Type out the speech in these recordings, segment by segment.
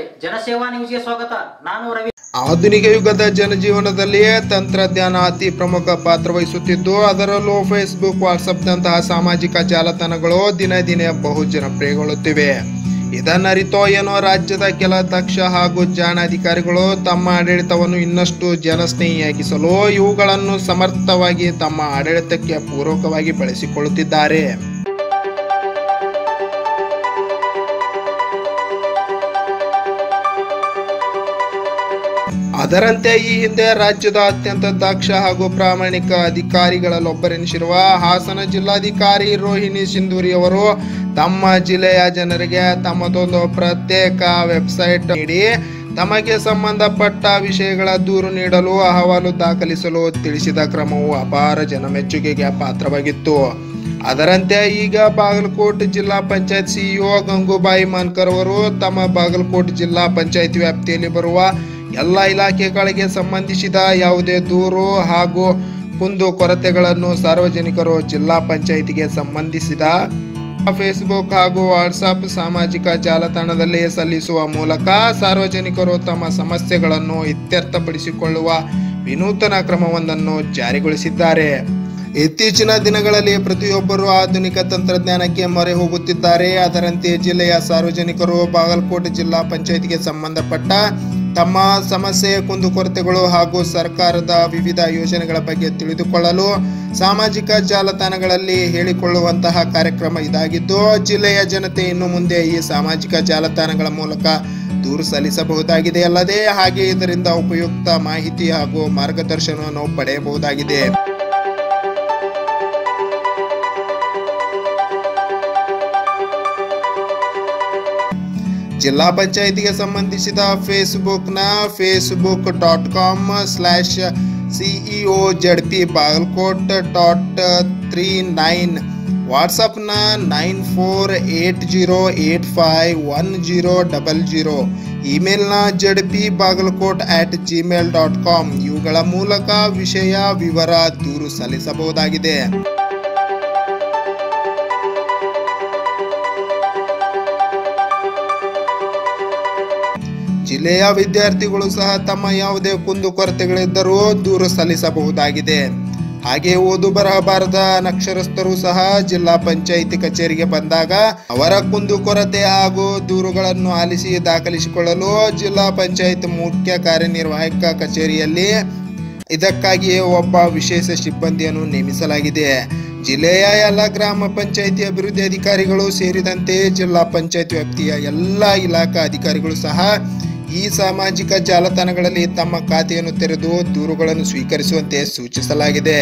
ಜನಸೇವಾ ನ್ಯೂಸ್ಗೆ ಸ್ವಾಗತ ನಾನು ರವಿ ಆಧುನಿಕ ಯುಗದ ಜನಜೀವನದಲ್ಲಿಯೇ ತಂತ್ರಜ್ಞಾನ ಅತಿ ಪ್ರಮುಖ ಪಾತ್ರ ವಹಿಸುತ್ತಿದ್ದು ಅದರಲ್ಲೂ ಫೇಸ್ಬುಕ್ ವಾಟ್ಸಪ್ನಂತಹ ಸಾಮಾಜಿಕ ಜಾಲತಾಣಗಳು ದಿನೇ ದಿನೇ ಬಹು ಜನಪ್ರಿಯಗೊಳ್ಳುತ್ತಿವೆ ಇದನ್ನರಿತೋ ಏನೋ ರಾಜ್ಯದ ಕೆಲ ದಕ್ಷ ಹಾಗೂ ಜಾಣ ಅಧಿಕಾರಿಗಳು ತಮ್ಮ ಆಡಳಿತವನ್ನು ಇನ್ನಷ್ಟು ಜನಸ್ನೇಹಿಯಾಗಿಸಲು ಇವುಗಳನ್ನು ಸಮರ್ಥವಾಗಿ ತಮ್ಮ ಆಡಳಿತಕ್ಕೆ ಪೂರಕವಾಗಿ ಬಳಸಿಕೊಳ್ಳುತ್ತಿದ್ದಾರೆ ಅದರಂತೆ ಈ ಹಿಂದೆ ರಾಜ್ಯದ ಅತ್ಯಂತ ದಕ್ಷ ಹಾಗೂ ಪ್ರಾಮಾಣಿಕ ಅಧಿಕಾರಿಗಳಲ್ಲೊಬ್ಬರೆನಿಸಿರುವ ಹಾಸನ ಜಿಲ್ಲಾಧಿಕಾರಿ ರೋಹಿಣಿ ಸಿಂಧೂರಿ ಅವರು ತಮ್ಮ ಜಿಲ್ಲೆಯ ಜನರಿಗೆ ತಮ್ಮದೊಂದು ಪ್ರತ್ಯೇಕ ವೆಬ್ಸೈಟ್ ನೀಡಿ ತಮಗೆ ಸಂಬಂಧಪಟ್ಟ ವಿಷಯಗಳ ದೂರು ನೀಡಲು ಅಹವಾಲು ದಾಖಲಿಸಲು ತಿಳಿಸಿದ ಕ್ರಮವು ಅಪಾರ ಜನಮೆಚ್ಚುಗೆಗೆ ಪಾತ್ರವಾಗಿತ್ತು ಅದರಂತೆ ಈಗ ಬಾಗಲಕೋಟ್ ಜಿಲ್ಲಾ ಪಂಚಾಯತ್ ಸಿಇಒ ಗಂಗೂಬಾಯಿ ಮಾನ್ಕರ್ ಅವರು ತಮ್ಮ ಬಾಗಲಕೋಟ್ ಜಿಲ್ಲಾ ಪಂಚಾಯತ್ ವ್ಯಾಪ್ತಿಯಲ್ಲಿ ಬರುವ ಎಲ್ಲ ಇಲಾಖೆಗಳಿಗೆ ಸಂಬಂಧಿಸಿದ ಯಾವುದೇ ದೂರು ಹಾಗೂ ಕುಂದು ಕೊರತೆಗಳನ್ನು ಸಾರ್ವಜನಿಕರು ಜಿಲ್ಲಾ ಪಂಚಾಯಿತಿಗೆ ಸಂಬಂಧಿಸಿದ ಫೇಸ್ಬುಕ್ ಹಾಗೂ ವಾಟ್ಸಪ್ ಸಾಮಾಜಿಕ ಜಾಲತಾಣದಲ್ಲಿ ಸಲ್ಲಿಸುವ ಮೂಲಕ ಸಾರ್ವಜನಿಕರು ತಮ್ಮ ಸಮಸ್ಯೆಗಳನ್ನು ಇತ್ಯರ್ಥಪಡಿಸಿಕೊಳ್ಳುವ ವಿನೂತನ ಕ್ರಮವೊಂದನ್ನು ಜಾರಿಗೊಳಿಸಿದ್ದಾರೆ ಇತ್ತೀಚಿನ ದಿನಗಳಲ್ಲಿ ಪ್ರತಿಯೊಬ್ಬರು ಆಧುನಿಕ ತಂತ್ರಜ್ಞಾನಕ್ಕೆ ಮೊರೆ ಹೋಗುತ್ತಿದ್ದಾರೆ ಅದರಂತೆ ಜಿಲ್ಲೆಯ ಸಾರ್ವಜನಿಕರು ಬಾಗಲಕೋಟೆ ಜಿಲ್ಲಾ ಪಂಚಾಯತ್ಗೆ ಸಂಬಂಧಪಟ್ಟ ತಮ್ಮ ಸಮಸ್ಯೆ ಕುಂದುಕೊರತೆಗಳು ಹಾಗೂ ಸರ್ಕಾರದ ವಿವಿಧ ಯೋಜನೆಗಳ ಬಗ್ಗೆ ತಿಳಿದುಕೊಳ್ಳಲು ಸಾಮಾಜಿಕ ಜಾಲತಾಣಗಳಲ್ಲಿ ಹೇಳಿಕೊಳ್ಳುವಂತಹ ಕಾರ್ಯಕ್ರಮ ಇದಾಗಿದ್ದು ಜಿಲ್ಲೆಯ ಜನತೆ ಇನ್ನು ಮುಂದೆ ಈ ಸಾಮಾಜಿಕ ಜಾಲತಾಣಗಳ ಮೂಲಕ ದೂರು ಸಲ್ಲಿಸಬಹುದಾಗಿದೆ ಅಲ್ಲದೆ ಹಾಗೆ ಇದರಿಂದ ಉಪಯುಕ್ತ ಮಾಹಿತಿ ಹಾಗೂ ಮಾರ್ಗದರ್ಶನವನ್ನು ಪಡೆಯಬಹುದಾಗಿದೆ ಜಿಲ್ಲಾ ಪಂಚಾಯಿತಿಗೆ ಸಂಬಂಧಿಸಿದ ಫೇಸ್ಬುಕ್ನ Facebook dot com slash CEO Z P Bagalkot dot three nine ವಾಟ್ಸಪ್ನ nine four eight zero eight five one zero double zero ಇಮೇಲ್ನ Z P Bagalkot at Gmail dot com ಇವುಗಳ ಮೂಲಕ ವಿಷಯ ವಿವರ ದೂರು ಸಲ್ಲಿಸಬಹುದಾಗಿದೆ ಜಿಲ್ಲೆಯ ವಿದ್ಯಾರ್ಥಿಗಳು ಸಹ ತಮ್ಮ ಯಾವುದೇ ಕುಂದುಕೊರತೆಗಳಿದ್ದರೂ ದೂರು ಸಲ್ಲಿಸಬಹುದಾಗಿದೆ ಹಾಗೆ ಓದು ಬರಹಬಾರದ ಅನಕ್ಷರಸ್ಥರು ಸಹ ಜಿಲ್ಲಾ ಪಂಚಾಯಿತಿ ಕಚೇರಿಗೆ ಬಂದಾಗ ಅವರ ಕುಂದುಕೊರತೆ ಹಾಗೂ ದೂರುಗಳನ್ನು ಆಲಿಸಿ ದಾಖಲಿಸಿಕೊಳ್ಳಲು ಜಿಲ್ಲಾ ಪಂಚಾಯತ್ ಮುಖ್ಯ ಕಾರ್ಯನಿರ್ವಾಹಕ ಕಚೇರಿಯಲ್ಲಿ ಇದಕ್ಕಾಗಿಯೇ ಒಬ್ಬ ವಿಶೇಷ ಸಿಬ್ಬಂದಿಯನ್ನು ನೇಮಿಸಲಾಗಿದೆ ಜಿಲ್ಲೆಯ ಎಲ್ಲ ಗ್ರಾಮ ಪಂಚಾಯಿತಿ ಅಭಿವೃದ್ಧಿ ಅಧಿಕಾರಿಗಳು ಸೇರಿದಂತೆ ಜಿಲ್ಲಾ ಪಂಚಾಯತ್ ವ್ಯಾಪ್ತಿಯ ಎಲ್ಲ ಇಲಾಖಾ ಅಧಿಕಾರಿಗಳು ಸಹ ಈ ಸಾಮಾಜಿಕ ಜಾಲತಾಣಗಳಲ್ಲಿ ತಮ್ಮ ಖಾತೆಯನ್ನು ತೆರೆದು ದೂರುಗಳನ್ನು ಸ್ವೀಕರಿಸುವಂತೆ ಸೂಚಿಸಲಾಗಿದೆ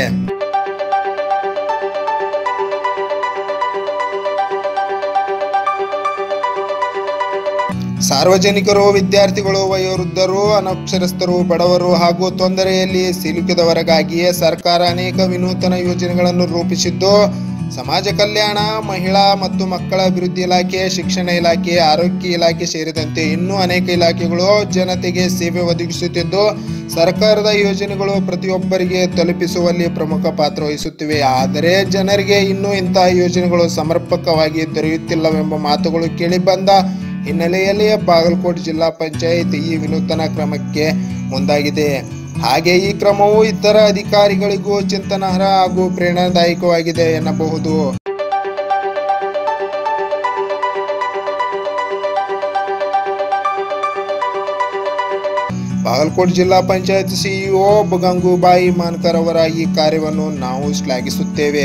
ಸಾರ್ವಜನಿಕರು ವಿದ್ಯಾರ್ಥಿಗಳು ವಯೋವೃದ್ಧರು ಅನಕ್ಷರಸ್ಥರು ಬಡವರು ಹಾಗೂ ತೊಂದರೆಯಲ್ಲಿ ಸಿಲುಕಿದವರಿಗಾಗಿಯೇ ಸರ್ಕಾರ ಅನೇಕ ವಿನೂತನ ಯೋಜನೆಗಳನ್ನು ರೂಪಿಸಿದ್ದು ಸಮಾಜ ಕಲ್ಯಾಣ ಮಹಿಳಾ ಮತ್ತು ಮಕ್ಕಳ ಅಭಿವೃದ್ಧಿ ಇಲಾಖೆ ಶಿಕ್ಷಣ ಇಲಾಖೆ ಆರೋಗ್ಯ ಇಲಾಖೆ ಸೇರಿದಂತೆ ಇನ್ನೂ ಅನೇಕ ಇಲಾಖೆಗಳು ಜನತೆಗೆ ಸೇವೆ ಒದಗಿಸುತ್ತಿದ್ದು ಸರ್ಕಾರದ ಯೋಜನೆಗಳು ಪ್ರತಿಯೊಬ್ಬರಿಗೆ ತಲುಪಿಸುವಲ್ಲಿ ಪ್ರಮುಖ ಪಾತ್ರ ವಹಿಸುತ್ತಿವೆ ಆದರೆ ಜನರಿಗೆ ಇನ್ನೂ ಇಂತಹ ಯೋಜನೆಗಳು ಸಮರ್ಪಕವಾಗಿ ದೊರೆಯುತ್ತಿಲ್ಲವೆಂಬ ಮಾತುಗಳು ಕೇಳಿಬಂದ ಹಿನ್ನೆಲೆಯಲ್ಲಿ ಬಾಗಲಕೋಟೆ ಜಿಲ್ಲಾ ಪಂಚಾಯತ್ ಈ ವಿನೂತನ ಕ್ರಮಕ್ಕೆ ಮುಂದಾಗಿದೆ ಹಾಗೆ ಈ ಕ್ರಮವು ಇತರ ಅಧಿಕಾರಿಗಳಿಗೂ ಚಿಂತನಾರ್ಹ ಹಾಗೂ ಪ್ರೇರಣಾದಾಯಕವಾಗಿದೆ ಎನ್ನಬಹುದು ಬಾಗಲಕೋಟೆ ಜಿಲ್ಲಾ ಪಂಚಾಯತ್ ಸಿಇಒ ಗಂಗೂಬಾಯಿ ಮಾನ್ಕರ್ ಅವರ ಈ ಕಾರ್ಯವನ್ನು ನಾವು ಶ್ಲಾಘಿಸುತ್ತೇವೆ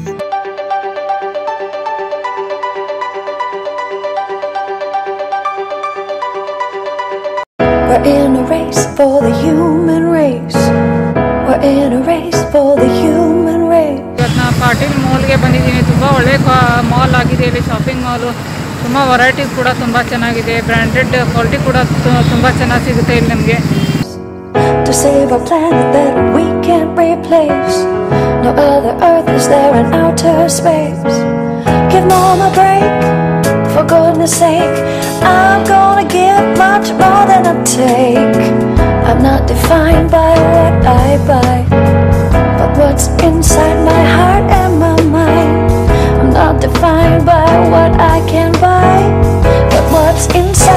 We're in a race for the human race. We're in a race for the human race. ಇವತ್ತು ನಾ ಪಾಟೀಲ್ ಮಾಲ್ಗೆ ಬಂದಿದ್ದೀನಿ ತುಂಬ ಒಳ್ಳೆ ಮಾಲ್ ಆಗಿದೆ ಇಲ್ಲಿ ಶಾಪಿಂಗ್ ಮಾಲು ತುಂಬ ವೆರೈಟೀಸ್ ಕೂಡ ತುಂಬ ಚೆನ್ನಾಗಿದೆ ಬ್ರ್ಯಾಂಡೆಡ್ ಕ್ವಾಲಿಟಿ ಕೂಡ ತುಂಬ ಚೆನ್ನಾಗಿ ಸಿಗುತ್ತೆ ಇಲ್ಲಿ ನಮಗೆ To save our planet that we can't replace. No other earth is there in outer space. Give mom a break, for goodness sake. I'm gonna give much more than I take. I'm not defined by what I buy, but what's inside my heart and my mind. I'm not defined by what I can buy, but what's inside my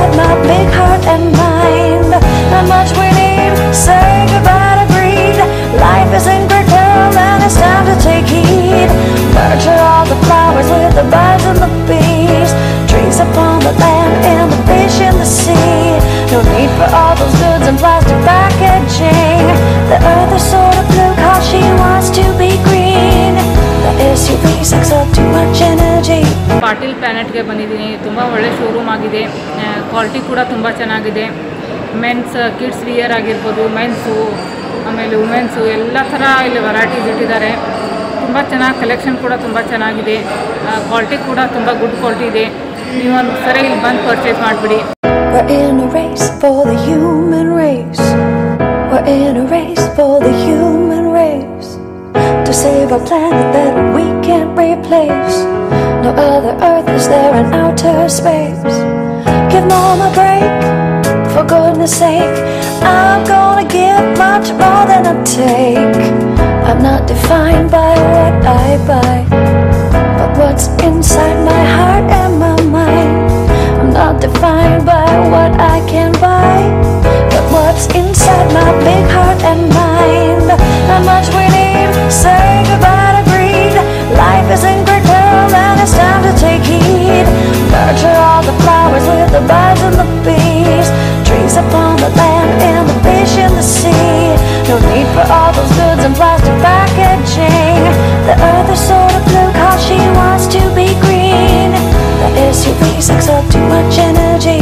big heart and mind. Not much we need, say goodbye to greed. Life is in curtail and it's time to take heed. Nurture all the flowers with the birds and the bees. Trees upon the land and the fish in the sea. No need for all those goods and plastic packaging. The earth is sort of blue cause she wants to be green. The SUV sucks up too much energy. Patil ಪ್ಲಾನೆಟ್ಗೆ ಬಂದಿದ್ದೀನಿ ತುಂಬ ಒಳ್ಳೆ showroom ಆಗಿದೆ quality ಕೂಡ ತುಂಬ ಚೆನ್ನಾಗಿದೆ men's kids wear ಆಗಿರ್ಬೋದು ಮೆನ್ಸು ಆಮೇಲೆ women's ಎಲ್ಲ ಥರ ಇಲ್ಲಿ ವೆರೈಟೀಸ್ ಇಟ್ಟಿದ್ದಾರೆ ತುಂಬ ಚೆನ್ನಾಗಿ ಕಲೆಕ್ಷನ್ ಕೂಡ ತುಂಬ ಚೆನ್ನಾಗಿದೆ ಕ್ವಾಲಿಟಿ ಕೂಡ ತುಂಬ ಗುಡ್ ಕ್ವಾಲಿಟಿ ಇದೆ ನೀವೊಂದು ಸರಿ ಇಲ್ಲಿ ಬಂದು ಪರ್ಚೇಸ್ ಮಾಡಿಬಿಡಿ We're in a race for the human race. We're in a race for the human race. To save a planet that we can't replace. No other earth is there in outer space. Give mom a break, for goodness sake. I'm gonna give much more than I take. I'm not defined by what I buy, but what's inside my heart and my mind. I'm not defined by what I can buy, but what's inside my big heart and mind. Not much we need, say goodbye to greed. Life is in curtail and it's time to take heed. Nurture all the flowers with the birds and the bees. Trees upon the land and the fish in the sea. No need for all those goods and plastic packaging. The earth is sort of blue cause she wants to be green. The SUV sucks up too much energy.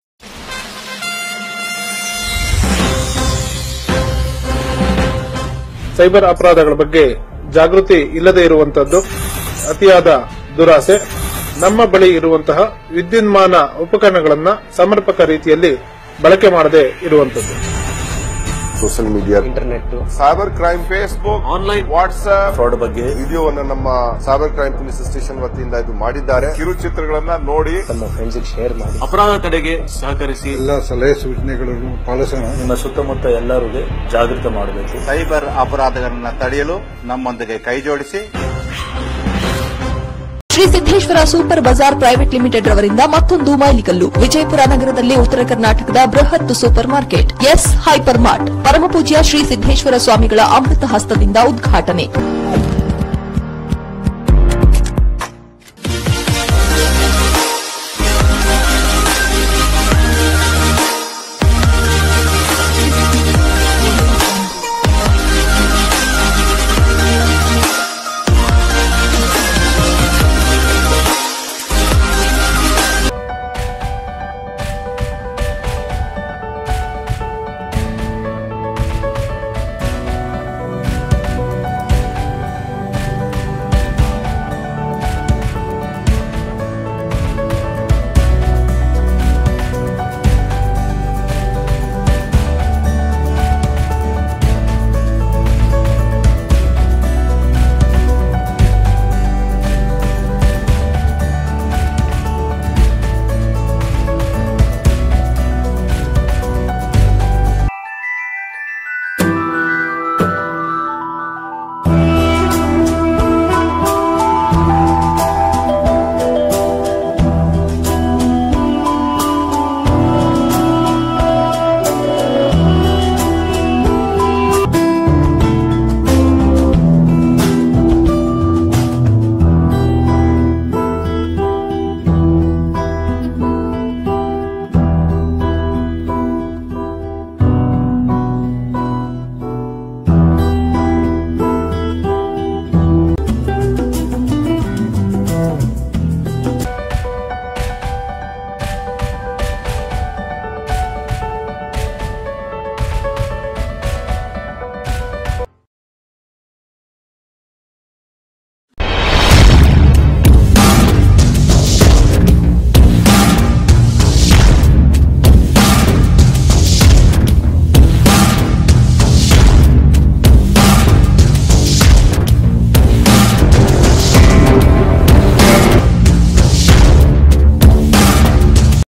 Cyber ಅಪರಾಧಗಳ ಬಗ್ಗೆ ಜಾಗೃತಿ ಇಲ್ಲದೆ ಇರುವಂತದ್ದು ಅತಿಯಾದ ದುರಾಸೆ ನಮ್ಮ ಬಳಿ ಇರುವಂತಹ ವಿದ್ಯುನ್ಮಾನ ಉಪಕರಣಗಳನ್ನ ಸಮರ್ಪಕ ರೀತಿಯಲ್ಲಿ ಬಳಕೆ ಮಾಡದೆ ಇರುವಂತದ್ದು social media internet cyber crime Facebook online WhatsApp fraud ಬಗ್ಗೆ ವಿಡಿಯೋವನ್ನು ನಮ್ಮ ಸೈಬರ್ ಕ್ರೈಮ್ ಪೊಲೀಸ್ ಸ್ಟೇಷನ್ ವತಿಯಿಂದ ಇದು ಮಾಡಿದ್ದಾರೆ ಕಿರುಚಿತ್ರಗಳನ್ನ ನೋಡಿ ತಮ್ಮ ಫ್ರೆಂಡ್ಸ್ ಶೇರ್ ಮಾಡಿ ಅಪರಾಧ ತಡೆಗೆ ಸಹಕರಿಸಿ ಎಲ್ಲ ಸಲಹೆ ಸೂಚನೆಗಳನ್ನು ಪಾಲಿಸೋಣ ನಿಮ್ಮ ಸುತ್ತಮುತ್ತ ಎಲ್ಲರಿಗೆ ಜಾಗೃತ ಮಾಡಬೇಕು ಸೈಬರ್ ಅಪರಾಧಗಳನ್ನು ತಡೆಯಲು ನಮ್ಮೊಂದಿಗೆ ಕೈಜೋಡಿಸಿ Shri Siddeshwara super bazaar private limited ರವರಿಂದ ಮತ್ತೊಂದು ಮೈಲಿಗಲ್ಲು ವಿಜಯಪುರ ನಗರದಲ್ಲಿ ಉತ್ತರ ಕರ್ನಾಟಕದ ಬೃಹತ್ super market S hyper mart ಪರಮಪೂಜ್ಯ ಶ್ರೀ ಸಿದ್ದೇಶ್ವರ ಸ್ವಾಮಿಗಳ ಅಮೃತ ಹಸ್ತದಿಂದ ಉದ್ಘಾಟನೆ